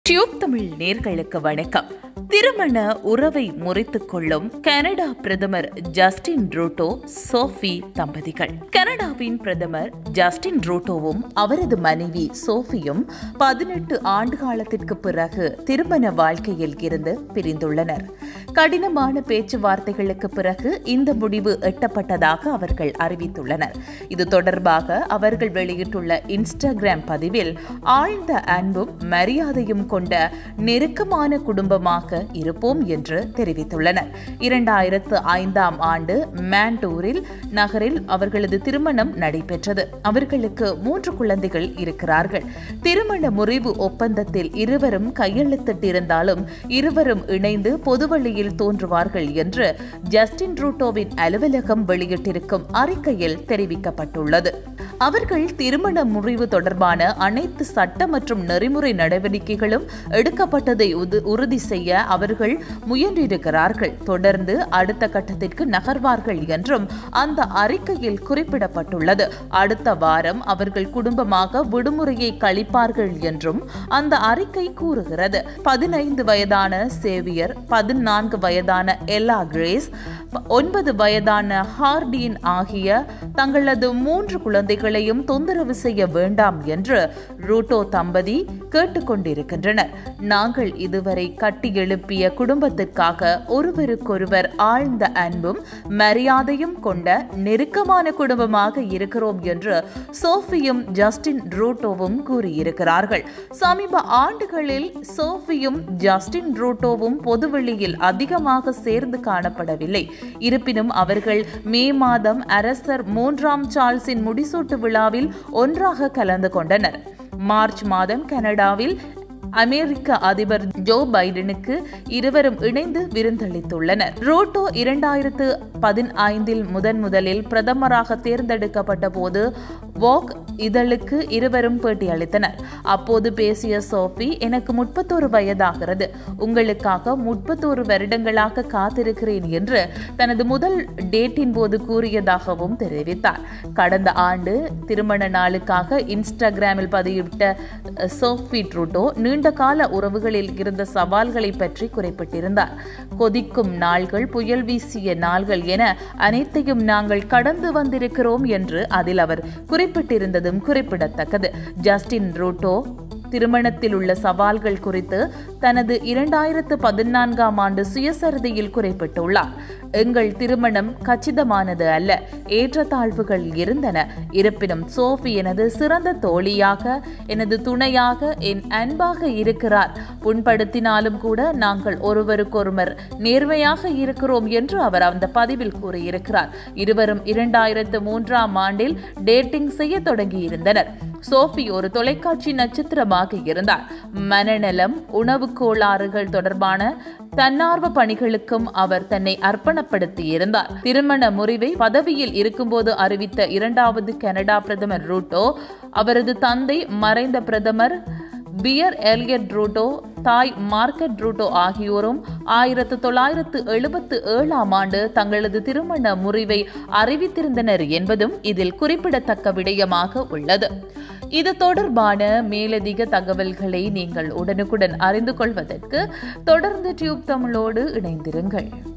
tube Tamil நேர்களுக்கு வணக்கம் திருமண உறவை முறித்துக் கொள்ளும் கனடா பிரதமர் ஜஸ்டின் ட்ரூட்டோ சோஃபி தம்பதிகள் கனடாவின் பிரதமர் ஜஸ்டின் ட்ரூட்டோவும் அவரது மனைவி சோஃபியும் பதினெட்டு ஆண்டு காலத்திற்கு பிறகு திருமண வாழ்க்கையில் இருந்து பிரிந்துள்ளனர் கடினமான பேச்சுவார்த்தைகளுக்கு பிறகு இந்த முடிவு எட்டப்பட்டதாக அவர்கள் அறிவித்துள்ளனர் இது தொடர்பாக அவர்கள் வெளியிட்டுள்ள இன்ஸ்டாகிராம் பதிவில் ஆழ்ந்த அன்பும் மரியாதையும் கொண்ட நெருக்கமான குடும்பமாக இருப்போம் என்று தெரிவித்துள்ளனர் இரண்டாயிரத்து ஐந்தாம் ஆண்டு மேண்டூரில் நகரில் அவர்களது திருமணம் நடைபெற்றது அவர்களுக்கு மூன்று குழந்தைகள் இருக்கிறார்கள் திருமண முறிவு ஒப்பந்தத்தில் இருவரும் கையெழுத்திட்டிருந்தாலும் இருவரும் இணைந்து பொதுவழியில் தோன்றுவார்கள் என்று ஜஸ்டின் ரூட்டோவின் அலுவலகம் வெளியிட்டிருக்கும் அறிக்கையில் தெரிவிக்கப்பட்டுள்ளது அவர்கள் திருமண முறிவு தொடர்பான அனைத்து சட்ட மற்றும் நெறிமுறை நடவடிக்கைகளும் எடுக்கப்பட்டதை உது- உறுதி செய்ய அவர்கள் முயன்றிருக்கிறார்கள் தொடர்ந்து அடுத்த கட்டத்திற்கு நகர்வார்கள் என்றும் அந்த அறிக்கையில் குறிப்பிடப்பட்டுள்ளது அடுத்த வாரம் அவர்கள் குடும்பமாக விடுமுறையை கழிப்பார்கள் என்றும் அந்த அறிக்கை கூறுகிறது பதினைந்து வயதான சேவியர் பதினான்கு வயதான எல்லா கிரேஸ் ப- ஒன்பது வயதான ஹார்டீன் ஆகிய தங்களது மூன்று குழந்தைகளையும் தொந்தரவு செய்ய வேண்டாம் என்று ரூட்டோ தம்பதி கேட்டுக்கொண்டிருக்கின்றனர் நாங்கள் இதுவரை கட்டி எழுப்பிய குடும்பத்திற்காக ஒருவருக்கொருவர் ஆழ்ந்த அன்பும் மரியாதையும் கொண்ட நெருக்கமான குடும்பமாக இருக்கிறோம் என்று சோஃபியும் ஜஸ்டின் ரூட்டோவும் கூறியிருக்கிறார்கள் சமீப ஆண்டுகளில் சோஃபியும் ஜஸ்டின் ரூட்டோவும் பொதுவெளியில் அதிகமாக சேர்ந்து காணப்படவில்லை இருப்பினும் அவர்கள் மே மாதம் அரசர் மூன்றாம் சார்ல்ஸின் முடிசூட்டு விழாவில் ஒன்றாக கலந்து கொண்டனர் மார்ச் மாதம் கனடாவில் அமெரிக்க அதிபர் ஜோ பைடனுக்கு இருவரும் இணைந்து விருந்தளித்துள்ளனர் ரூட்டோ இரண்டாயிரத்து பதினைந்தில் முதன் முதலில் பிரதமராக தேர்ந்தெடுக்கப்பட்ட போது வாக் இதழுக்கு இருவரும் பேட்டியளித்தனர் அப்போது பேசிய சோஃபி எனக்கு முப்பத்தோரு வயதாகிறது உங்களுக்காக முப்பத்தோரு வருடங்களாக காத்திருக்கிறேன் என்று தனது முதல் டேட்டின் போது கூறியதாகவும் தெரிவித்தார் கடந்த ஆண்டு திருமண நாளுக்காக இன்ஸ்டாகிராமில் பதிவிட்ட அஹ், சோஃபி ட்ரூட்டோ நீண்ட கால உறவுகளில் இருந்த சவால்களை பற்றி குறிப்பிட்டிருந்தார் கொதிக்கும் நாள்கள் புயல் வீசிய நாள்கள் என அனைத்தையும் நாங்கள் கடந்து வந்திருக்கிறோம் என்று அதில் அவர் குறிப்பிட்டிருந்ததும் குறிப்பிடத்தக்கது ஜஸ்டின் ரூட்டோ திருமணத்தில் உள்ள சவால்கள் குறித்து தனது இரண்டாயிரத்து பதினான்காம் ஆண்டு சுயசரிதையில் குறிப்பிட்டுள்ளார் எங்கள் திருமணம் கச்சிதமானது அல்ல ஏற்றத்தாழ்வுகள் இருந்தன இருப்பினும் சோஃபி எனது சிறந்த தோழியாக எனது துணையாக என் அன்பாக இருக்கிறார் புண்படுத்தினாலும் கூட நாங்கள் ஒருவருக்கொருவர் நேர்மையாக இருக்கிறோம் என்று அவர் அந்த பதிவில் கூறியிருக்கிறார் இருவரும் இரண்டாயிரத்து மூன்றாம் ஆண்டில் டேட்டிங் செய்ய தொடங்கியிருந்தனர் சோஃபி ஒரு தொலைக்காட்சி நட்சத்திரமாக இருந்தார் மனநலம் உணவு கோளாறுகள் தொடர்பான தன்னார்வ பணிகளுக்கும் அவர் தன்னை அர்ப்பணப்படுத்தி இருந்தார் திருமண முறிவை பதவியில் இருக்கும்போது அறிவித்த இரண்டாவது கனடா பிரதமர் ரூட்டோ அவரது தந்தை மறைந்த பிரதமர் பியர் எல்கெட் ரூட்டோ தாய் மார்க்கெட் ரூட்டோ ஆகியோரும் ஆயிரத்து தொள்ளாயிரத்து எழுபத்து ஏழாம் ஆண்டு தங்களது திருமண முறிவை அறிவித்திருந்தனர் என்பதும் இதில் குறிப்பிடத்தக்க விடயமாக உள்ளது இது தொடர்பான மேலதிக தகவல்களை நீங்கள் உடனுக்குடன் அறிந்து கொள்வதற்கு தொடர்ந்து டியூப் தமிழோடு இணைந்திருங்கள்